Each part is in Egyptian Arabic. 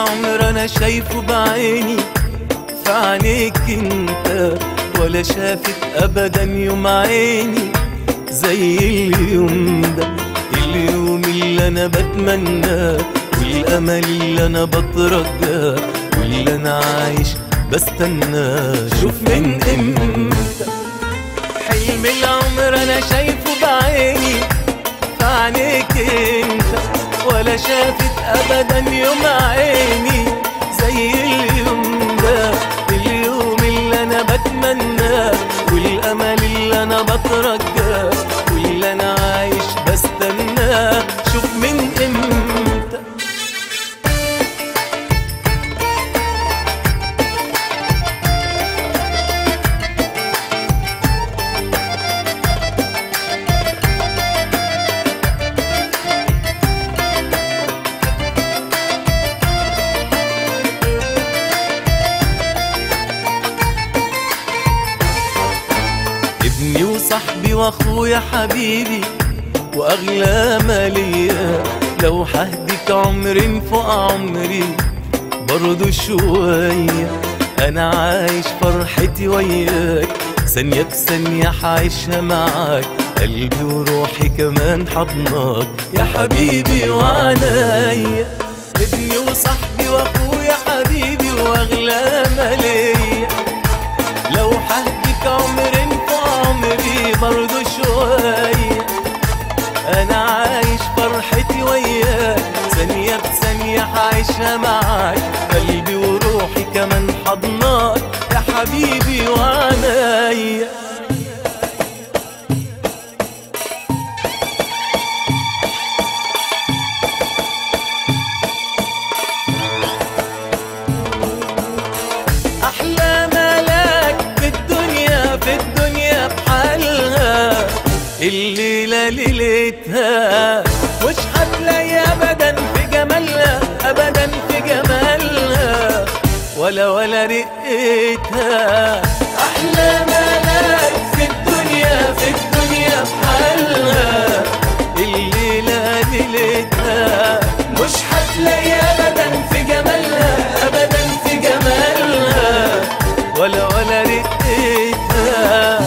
العمر انا شايفه بعيني في عينيك انت ولا شافت ابدا يوم عيني زي اليوم ده اليوم اللي انا بتمناه والامل اللي انا بترجاه واللي انا عايش بستناه شوف من امتى حلم العمر انا شايفه بعيني في عينيك انت ولا شافت ابدا يوم عيني زي اليوم ده اليوم اللي انا بتمناه والامل اللي انا بترجاه واللي انا عايش بستناه شوف من امتى ابني وصاحبي واخويا حبيبي واغلى مالية لو ههديك عمر فوق عمري برضو شوية انا عايش فرحتي وياك ثانية بثانية حعيشها معاك قلبي وروحي كمان حضناك يا حبيبي وعنايا ابني وصاحبي واخويا حبيبي واغلى مالية لو ههديك عمر في عمري برضو شوية أنا عايش فرحتي وياك ثانية بثانية هعيشها معاك قلبي وروحي كمان حضناك يا حبيبي وعنايا أحلى ملاك في الدنيا في الدنيا بحالها الليلة ليلتها مش هتلاقي أبدا في جمالها أبدا في جمالها ولا ولا رقتها أحلى ملاك في الدنيا في الدنيا بحالها الليلة ليلتها مش هتلاقي أبدا في جمالها أبدا في جمالها ولا ولا رقتها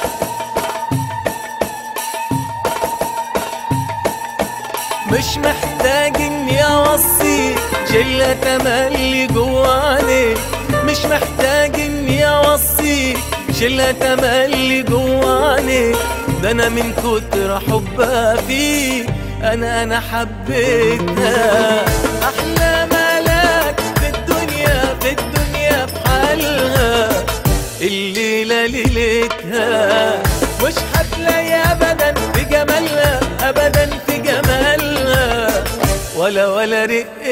مش محتاج اني اوصيك شلة تملي جواني مش محتاج اني اوصيك شلة تملي جواني ده انا من كتر حبها فيك انا انا حبيتها احلى ملاك في الدنيا في الدنيا بحالها الليلة ليلتها مش هتلاقي ابدا في جمالها ابدا في جمالها ولا ولا رق